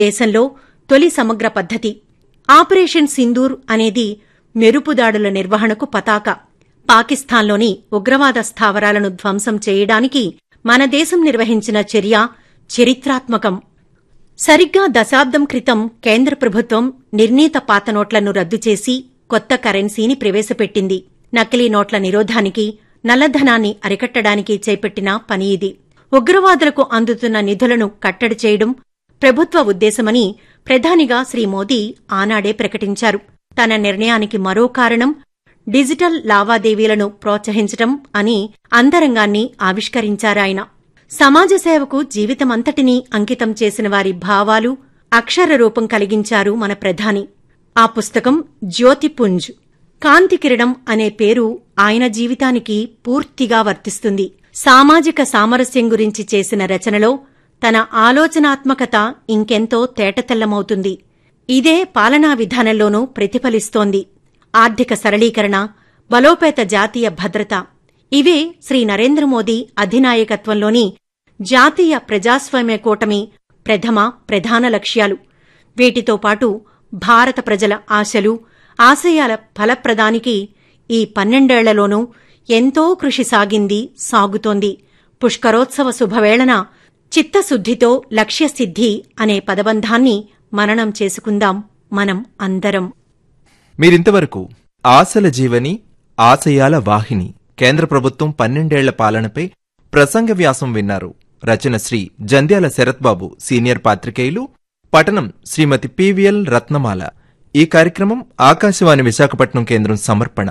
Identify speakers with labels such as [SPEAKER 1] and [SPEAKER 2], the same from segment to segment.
[SPEAKER 1] దేశంలో తొలి సమగ్ర పద్ధతి ఆపరేషన్ సింధూర్ అనేది మెరుపుదాడుల నిర్వహణకు పతాక పాకిస్తాన్లోని ఉగ్రవాద స్థావరాలను ధ్వంసం చేయడానికి మన దేశం నిర్వహించిన చర్య చరిత్రాత్మకం సరిగ్గా దశాబ్దం క్రితం కేంద్ర ప్రభుత్వం నిర్ణీత పాత నోట్లను రద్దు చేసి కొత్త కరెన్సీని ప్రవేశపెట్టింది నకిలీ నోట్ల నిరోధానికి నల్లధనాన్ని అరికట్టడానికి చేపట్టిన పని ఇది ఉగ్రవాదులకు అందుతున్న నిధులను కట్టడి చేయడం ప్రభుత్వ ఉద్దేశమని ప్రధానిగా శ్రీ మోదీ ఆనాడే ప్రకటించారు తన నిర్ణయానికి మరో కారణం డిజిటల్ లావాదేవీలను ప్రోత్సహించటం అని అంతరంగాన్ని ఆవిష్కరించారాయన సమాజ సేవకు జీవితమంతటినీ అంకితం చేసిన వారి భావాలు అక్షర రూపం కలిగించారు మన ప్రధాని ఆ పుస్తకం జ్యోతిపుంజ్ కాంతి కిరణం అనే పేరు ఆయన జీవితానికి పూర్తిగా వర్తిస్తుంది సామాజిక సామరస్యం గురించి చేసిన రచనలో తన ఆలోచనాత్మకత ఇంకెంతో తేటతెల్లమవుతుంది ఇదే పాలనా విధానంలోనూ ప్రతిఫలిస్తోంది ఆర్థిక సరళీకరణ బలోపేత జాతీయ భద్రత ఇవే శ్రీ నరేంద్ర మోదీ అధినాయకత్వంలోని జాతీయ ప్రజాస్వామ్య కూటమి ప్రథమ ప్రధాన లక్ష్యాలు వీటితో పాటు భారత ప్రజల ఆశలు ఆశయాల ఫలప్రదానికి ఈ పన్నెండేళ్లలోనూ ఎంతో కృషి సాగింది సాగుతోంది పుష్కరోత్సవ శుభవేళన చిత్తశుద్ధితో లక్ష్యసిద్ధి అనే పదబంధాన్ని మననం చేసుకుందాం మనం అందరం
[SPEAKER 2] మీరింతవరకు ఆశల జీవని ఆశయాల వాహిని కేంద్ర ప్రభుత్వం పన్నెండేళ్ల పాలనపై ప్రసంగ వ్యాసం విన్నారు రచన శ్రీ జంధ్యాల శరత్బాబు సీనియర్ పాత్రికేయులు పఠనం శ్రీమతి పివిఎల్ రత్నమాల ఈ కార్యక్రమం ఆకాశవాణి విశాఖపట్నం కేంద్రం సమర్పణ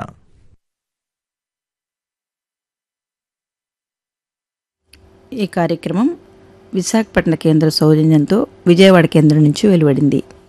[SPEAKER 3] ఈ కార్యక్రమం విశాఖపట్నం కేంద్ర సౌజన్యంతో విజయవాడ కేంద్రం నుంచి వెలువడింది